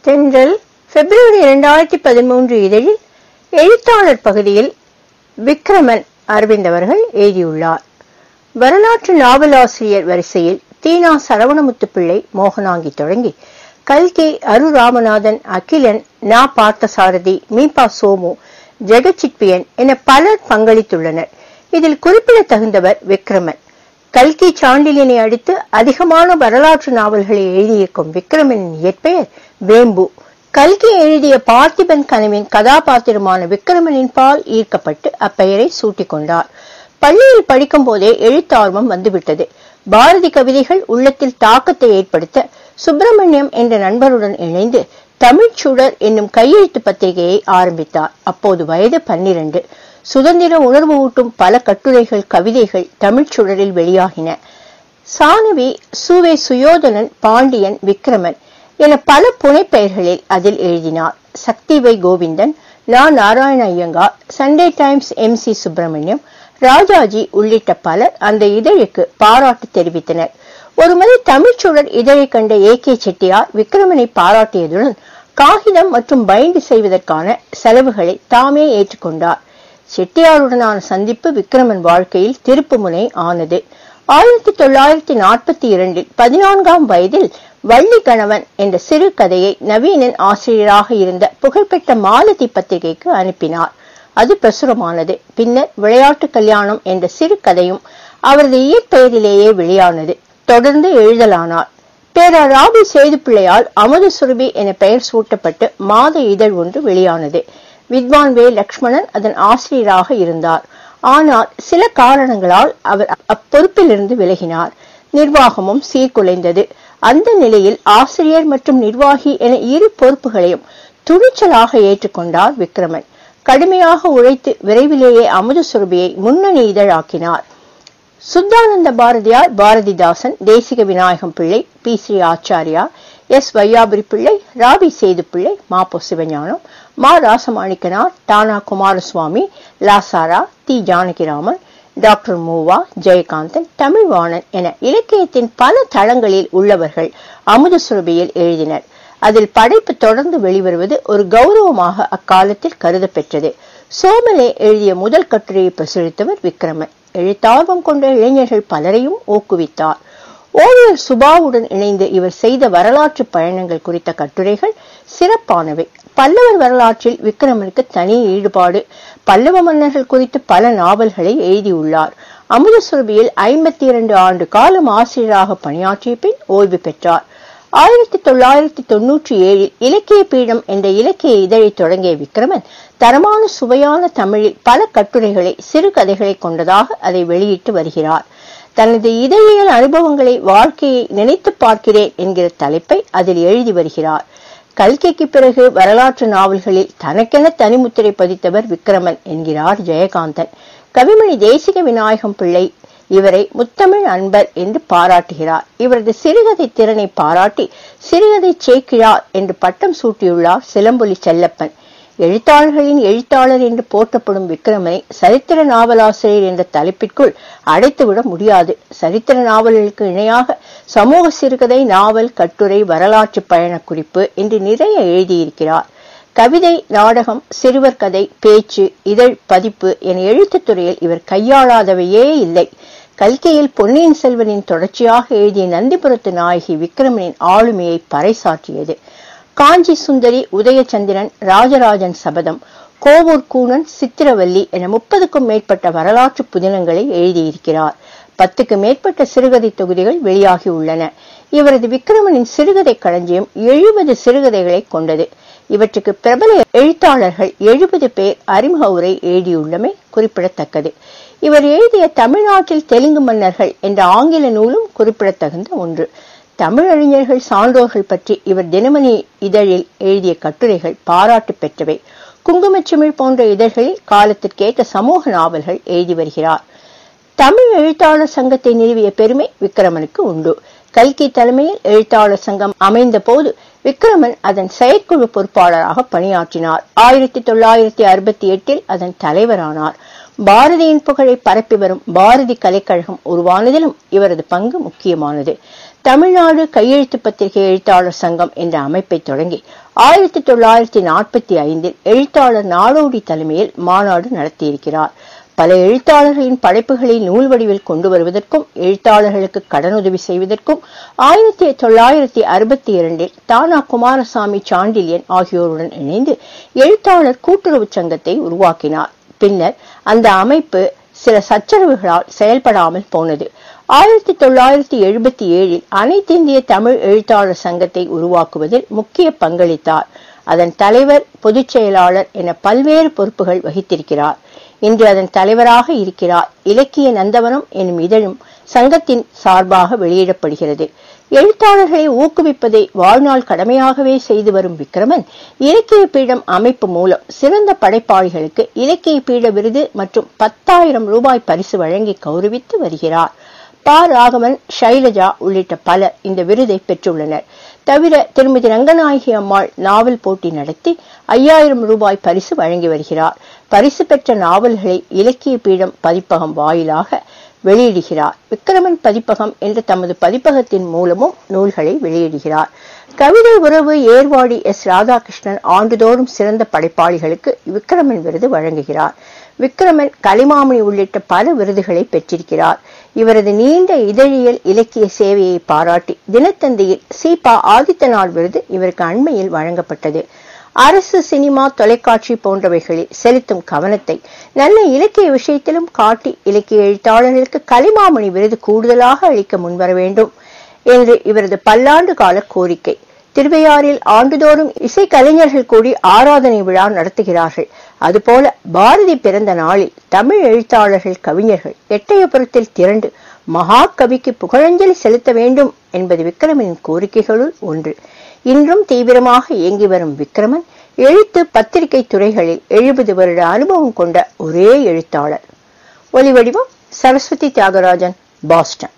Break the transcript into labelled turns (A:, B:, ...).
A: தென்றல் பிப்ரவரி இரண்டாயிரத்தி பதிமூன்று இதழில் எழுத்தாளர் பகுதியில் விக்ரமன் அரவிந்த் அவர்கள் எழுதியுள்ளார் வரலாற்று நாவலாசிரியர் வரிசையில் தீனா சரவணமுத்து பிள்ளை மோகனாங்கி தொடங்கி கல்கி அரு ராமநாதன் அகிலன் நா பார்த்தசாரதி மீபா சோமு ஜெகச்சிற்பியன் என பலர் பங்களித்துள்ளனர் இதில் குறிப்பிடத்தகுந்தவர் விக்ரமன் கல்கி சாண்டிலியனை அடுத்து அதிகமான வரலாற்று நாவல்களை எழுதியிருக்கும் விக்ரமனின் இயற்பெயர் வேம்பு கல்கி எழுதிய பார்த்திபன் கனவின் கதாபாத்திரமான விக்ரமனின் பால் ஈர்க்கப்பட்டு அப்பெயரை சூட்டிக் கொண்டார் பள்ளியில் படிக்கும் போதே எழுத்தார்வம் வந்துவிட்டது பாரதி கவிதைகள் உள்ளத்தில் தாக்கத்தை ஏற்படுத்த சுப்பிரமணியம் என்ற நண்பருடன் இணைந்து தமிழ்ச் சுடர் என்னும் கையெழுத்து பத்திரிகையை ஆரம்பித்தார் அப்போது வயது பன்னிரண்டு சுதந்திர உணர்வு ஊட்டும் பல கட்டுரைகள் கவிதைகள் தமிழ்ச் சுடரில் வெளியாகின சானவி சுவே சுயோதனன் பாண்டியன் விக்ரமன் என பல புனைப்பெயர்களில் அதில் எழுதினார் சக்திவை கோவிந்தன் நா Narayana Iyengar Sunday Times M C Subramaniam Rajaji உள்ளிட்ட பலர் அந்த இதழுக்கு பாராட்டு தெரிவித்தனர் ஒருமுறை தமிழ்ச்சூழல் இதழை கண்ட ஏ கே செட்டியார் விக்ரமனை பாராட்டியதுடன் காகிதம் மற்றும் பைண்ட் செய்வதற்கான செலவுகளை தாமே ஏற்றுக்கொண்டார் செட்டியாருடனான சந்திப்பு விக்ரமன் வாழ்க்கையில் திருப்புமுனை ஆனது ஆயிரத்தி தொள்ளாயிரத்தி நாற்பத்தி இரண்டில் பதினான்காம் வயதில் வள்ளி கணவன் என்ற சிறு கதையை நவீனன் ஆசிரியராக இருந்த புகழ்பெற்ற மாலதி பத்திரிகைக்கு அனுப்பினார் அது பிரசுரமானது பின்னர் விளையாட்டு கல்யாணம் என்ற சிறு கதையும் அவரது இயற்பெயரிலேயே வெளியானது தொடர்ந்து எழுதலானார் பேரா ராபி சேது பிள்ளையால் அமுத சுரபி என பெயர் சூட்டப்பட்டு மாத இதழ் ஒன்று வெளியானது வித்வான் வே லக்ஷ்மணன் அதன் ஆசிரியராக இருந்தார் ஆனால் சில காரணங்களால் அவர் அப்பொறுப்பிலிருந்து விலகினார் நிர்வாகமும் சீர்குலைந்தது அந்த நிலையில் ஆசிரியர் மற்றும் நிர்வாகி என இரு பொறுப்புகளையும் துணிச்சலாக ஏற்றுக்கொண்டார் விக்ரமன் கடுமையாக உழைத்து விரைவிலேயே அமுத சுரபியை முன்னணி இதழாக்கினார் சுத்தானந்த பாரதியார் பாரதிதாசன் தேசிக விநாயகம் பிள்ளை பி ஸ்ரீ ஆச்சாரியா எஸ் வையாபுரி பிள்ளை ராபி சேது பிள்ளை மாப்போ சிவஞானம் மா ராசமாணிக்கனார் தானா குமாரசுவாமி லாசாரா தி ஜானகிராமன் டாக்டர் மூவா ஜெயகாந்தன் தமிழ்வாணன் என இலக்கியத்தின் பல தளங்களில் உள்ளவர்கள் அமுத சுரபியில் எழுதினர் அதில் படைப்பு தொடர்ந்து வெளிவருவது ஒரு கௌரவமாக அக்காலத்தில் கருதப்பெற்றது சோமலே எழுதிய முதல் கட்டுரையை பிரசுரித்தவர் விக்ரமன் எழுத்தார்வம் கொண்ட இளைஞர்கள் பலரையும் ஊக்குவித்தார் ஓவியர் சுபாவுடன் இணைந்து இவர் செய்த வரலாற்று பயணங்கள் குறித்த கட்டுரைகள் சிறப்பானவை பல்லவர் வரலாற்றில் விக்ரமனுக்கு தனி ஈடுபாடு பல்லவ மன்னர்கள் குறித்து பல நாவல்களை எழுதியுள்ளார் அமுத சுரபியில் ஐம்பத்தி இரண்டு ஆண்டு காலம் ஆசிரியராக பணியாற்றிய பின் ஓய்வு பெற்றார் ஆயிரத்தி தொள்ளாயிரத்தி தொன்னூற்றி ஏழில் இலக்கிய பீடம் என்ற இலக்கிய இதழை தொடங்கிய விக்ரமன் தரமான சுவையான தமிழில் பல கட்டுரைகளை சிறுகதைகளை கொண்டதாக அதை வெளியிட்டு வருகிறார் தனது இதழியல் அனுபவங்களை வாழ்க்கையை நினைத்து பார்க்கிறேன் என்கிற தலைப்பை அதில் எழுதி வருகிறார் கல்கிக்கு பிறகு வரலாற்று நாவல்களில் தனக்கென தனிமுத்திரை பதித்தவர் விக்ரமன் என்கிறார் ஜெயகாந்தன் கவிமணி தேசிக விநாயகம் பிள்ளை இவரை முத்தமிழ் அன்பர் என்று பாராட்டுகிறார் இவரது சிறுகதை திறனை பாராட்டி சிறுகதை சேக்கிழார் என்று பட்டம் சூட்டியுள்ளார் சிலம்பொலி செல்லப்பன் எழுத்தாளர்களின் எழுத்தாளர் என்று போற்றப்படும் விக்ரமனை சரித்திர நாவலாசிரியர் என்ற தலைப்பிற்குள் அடைத்துவிட முடியாது சரித்திர நாவல்களுக்கு இணையாக சமூக சிறுகதை நாவல் கட்டுரை வரலாற்று பயண குறிப்பு என்று நிறைய எழுதியிருக்கிறார் கவிதை நாடகம் சிறுவர் கதை பேச்சு இதழ் பதிப்பு என எழுத்துத் துறையில் இவர் கையாளாதவையே இல்லை கல்கையில் பொன்னியின் செல்வனின் தொடர்ச்சியாக எழுதிய நந்திபுரத்து நாயகி விக்ரமனின் ஆளுமையை பறைசாற்றியது காஞ்சி சுந்தரி உதயச்சந்திரன் ராஜராஜன் சபதம் கோவூர் கூணன் சித்திரவல்லி என முப்பதுக்கும் மேற்பட்ட வரலாற்று புதினங்களை எழுதியிருக்கிறார் பத்துக்கு மேற்பட்ட சிறுகதை தொகுதிகள் வெளியாகி உள்ளன இவரது விக்ரமனின் சிறுகதை களஞ்சியம் எழுபது சிறுகதைகளை கொண்டது இவற்றுக்கு பிரபல எழுத்தாளர்கள் எழுபது பேர் அறிமுக உரை எழுதியுள்ளமை குறிப்பிடத்தக்கது இவர் எழுதிய தமிழ்நாட்டில் தெலுங்கு மன்னர்கள் என்ற ஆங்கில நூலும் குறிப்பிடத்தகுந்த ஒன்று தமிழறிஞர்கள் சான்றோர்கள் பற்றி இவர் தினமணி இதழில் எழுதிய கட்டுரைகள் பாராட்டு பெற்றவை குங்குமச்சிமிழ் போன்ற இதழ்களில் காலத்திற்கேற்ற சமூக நாவல்கள் எழுதி வருகிறார் தமிழ் எழுத்தாளர் சங்கத்தை நிறுவிய பெருமை விக்ரமனுக்கு உண்டு கல்கி தலைமையில் எழுத்தாளர் சங்கம் அமைந்த போது விக்ரமன் அதன் செயற்குழு பொறுப்பாளராக பணியாற்றினார் ஆயிரத்தி தொள்ளாயிரத்தி அறுபத்தி எட்டில் அதன் தலைவரானார் பாரதியின் புகழை பரப்பி வரும் பாரதி கலைக்கழகம் உருவானதிலும் இவரது பங்கு முக்கியமானது தமிழ்நாடு கையெழுத்து பத்திரிகை எழுத்தாளர் சங்கம் என்ற அமைப்பை தொடங்கி ஆயிரத்தி தொள்ளாயிரத்தி நாற்பத்தி ஐந்தில் எழுத்தாளர் நாடோடி தலைமையில் மாநாடு நடத்தியிருக்கிறார் பல எழுத்தாளர்களின் படைப்புகளை நூல் வடிவில் கொண்டு வருவதற்கும் எழுத்தாளர்களுக்கு கடனுதவி செய்வதற்கும் ஆயிரத்தி தொள்ளாயிரத்தி அறுபத்தி இரண்டில் தானா குமாரசாமி சாண்டில்யன் ஆகியோருடன் இணைந்து எழுத்தாளர் கூட்டுறவு சங்கத்தை உருவாக்கினார் பின்னர் அந்த அமைப்பு சில சச்சரவுகளால் செயல்படாமல் போனது ஆயிரத்தி தொள்ளாயிரத்தி எழுபத்தி ஏழில் அனைத்திந்திய தமிழ் எழுத்தாளர் சங்கத்தை உருவாக்குவதில் முக்கிய பங்களித்தார் அதன் தலைவர் பொதுச் செயலாளர் என பல்வேறு பொறுப்புகள் வகித்திருக்கிறார் இன்று அதன் தலைவராக இருக்கிறார் இலக்கிய நந்தவனம் எனும் இதழும் சங்கத்தின் சார்பாக வெளியிடப்படுகிறது எழுத்தாளர்களை ஊக்குவிப்பதை வாழ்நாள் கடமையாகவே செய்து வரும் விக்ரமன் இலக்கிய பீடம் அமைப்பு மூலம் சிறந்த படைப்பாளிகளுக்கு இலக்கிய பீட விருது மற்றும் பத்தாயிரம் ரூபாய் பரிசு வழங்கி கௌரவித்து வருகிறார் ப ராகவன் ஷைலஜா உள்ளிட்ட பலர் இந்த விருதை பெற்றுள்ளனர் தவிர திருமதி ரங்கநாயகி அம்மாள் நாவல் போட்டி நடத்தி ஐயாயிரம் ரூபாய் பரிசு வழங்கி வருகிறார் பரிசு பெற்ற நாவல்களை இலக்கிய பீடம் பதிப்பகம் வாயிலாக வெளியிடுகிறார் விக்ரமன் பதிப்பகம் என்ற தமது பதிப்பகத்தின் மூலமும் நூல்களை வெளியிடுகிறார் கவிதை உறவு ஏர்வாடி எஸ் ராதாகிருஷ்ணன் ஆண்டுதோறும் சிறந்த படைப்பாளிகளுக்கு விக்ரமன் விருது வழங்குகிறார் விக்ரமன் கலிமாமணி உள்ளிட்ட பல விருதுகளை பெற்றிருக்கிறார் இவரது நீண்ட இதழியல் இலக்கிய சேவையை பாராட்டி தினத்தந்தியில் சீபா ஆதித்தநாள் விருது இவருக்கு அண்மையில் வழங்கப்பட்டது அரசு சினிமா தொலைக்காட்சி போன்றவைகளில் செலுத்தும் கவனத்தை நல்ல இலக்கிய விஷயத்திலும் காட்டி இலக்கிய எழுத்தாளர்களுக்கு கலிமாமணி விருது கூடுதலாக அளிக்க முன்வர வேண்டும் என்று இவரது பல்லாண்டு கால கோரிக்கை திருவையாறில் ஆண்டுதோறும் இசை கலைஞர்கள் கூடி ஆராதனை விழா நடத்துகிறார்கள் அதுபோல பாரதி பிறந்த நாளில் தமிழ் எழுத்தாளர்கள் கவிஞர்கள் எட்டயபுரத்தில் திரண்டு மகாகவிக்கு புகழஞ்சலி செலுத்த வேண்டும் என்பது விக்ரமனின் கோரிக்கைகளுள் ஒன்று இன்றும் தீவிரமாக இயங்கி வரும் விக்ரமன் எழுத்து பத்திரிகை துறைகளில் எழுபது வருட அனுபவம் கொண்ட ஒரே எழுத்தாளர் ஒலிவடிவம் சரஸ்வதி தியாகராஜன் பாஸ்டன்